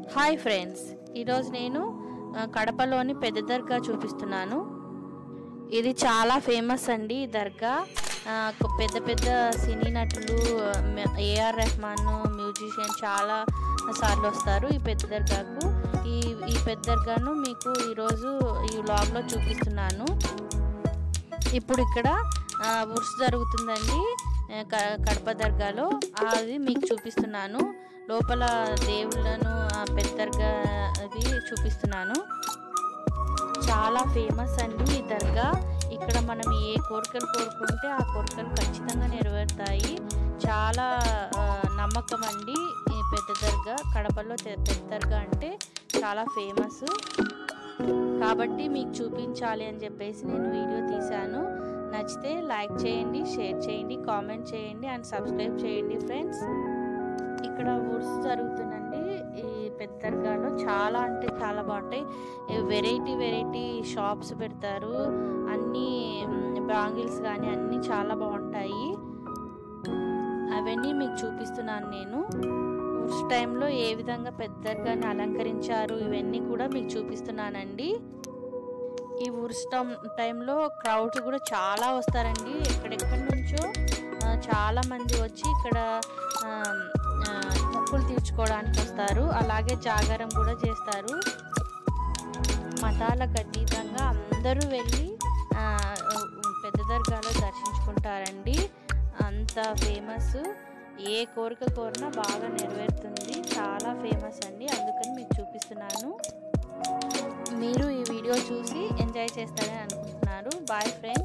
hi friends ఈరోజు నేను ఆ, కడపలోని పెద్ద దర్గా చూపిస్తున్నాను ఇది చాలా ఫేమస్ అండి ఈ దర్గా ఆ, కొ- పెద్ద పెద్ద సినీ నటులు ఏఆర్ రెహమాన్ మ్యూజిషియన్ చాలా సార్లు వస్తారు ఈ పెద్ద దర్గాకు ఈ ఈ పెద్ద దర్గాను మీకు ఈరోజు ఈ వ్లాగ్లో చూపిస్తున్నాను ఇప్పుడు ఇక్కడ ఆ, ఉర్స్ జరుగుతుందండి ఆ, క- కడప దర్గాలో అది మీకు చూపిస్తున్నాను లోపల దేవుళ్ళను ఆ, పెద్ద దర్గా అది చూపిస్తున్నాను చాలా ఫేమస్ అండి ఈ దర్గా ఇక్కడ మనం ఏ కోరికలు కోరుకుంటే ఆ కోరికలు ఖచ్చితంగా నెరవేరుతాయి చాలా ఆ, నమ్మకం అండి ఈ పెద్ద దర్గా కడపలో తె- పెద్ద దర్గా అంటే చాలా ఫేమస్ కాబట్టి మీకు చూపించాలి అని చెప్పేసి నేను వీడియో తీశాను నచ్చితే లైక్ చేయండి షేర్ చేయండి కామెంట్ చేయండి అండ్ సబ్స్క్రైబ్ చేయండి ఫ్రెండ్స్ ఇక్కడ వుడ్స్ జరుగుతుందండి ఈ పెద్ద దర్గాలో చాలా అంటే చాలా బాగుంటాయి వెరైటీ వెరైటీ షాప్స్ పెడతారు అన్నీ బ్యాంగిల్స్ కానీ అన్నీ చాలా బాగుంటాయి అవన్నీ మీకు చూపిస్తున్నాను నేను వుడ్స్ టైంలో ఏ విధంగా పెద్ద దర్గాని అలంకరించారు ఇవన్నీ కూడా మీకు చూపిస్తున్నానండి ఈ వుడ్స్ టైం టైంలో క్రౌడ్స్ కూడా చాలా వస్తారండి ఎక్కడెక్కడి నుంచో ఆ, చాలా మంది వచ్చి ఇక్కడ ఆ, ఆ, మొక్కులు తీర్చుకోవడానికి వస్తారు అలాగే జాగారం కూడా చేస్తారు మతాలకు అతీతంగా అందరూ వెళ్ళి ఆ, పెద్ద దర్గాలో దర్శించుకుంటారండి అంత ఫేమస్ ఏ కోరిక కోరినా బాగా నెరవేరుతుంది చాలా ఫేమస్ అండి అందుకని మీకు చూపిస్తున్నాను మీరు ఈ వీడియో చూసి ఎంజాయ్ చేస్తారని అనుకుంటున్నారు బాయ్ ఫ్రెండ్స్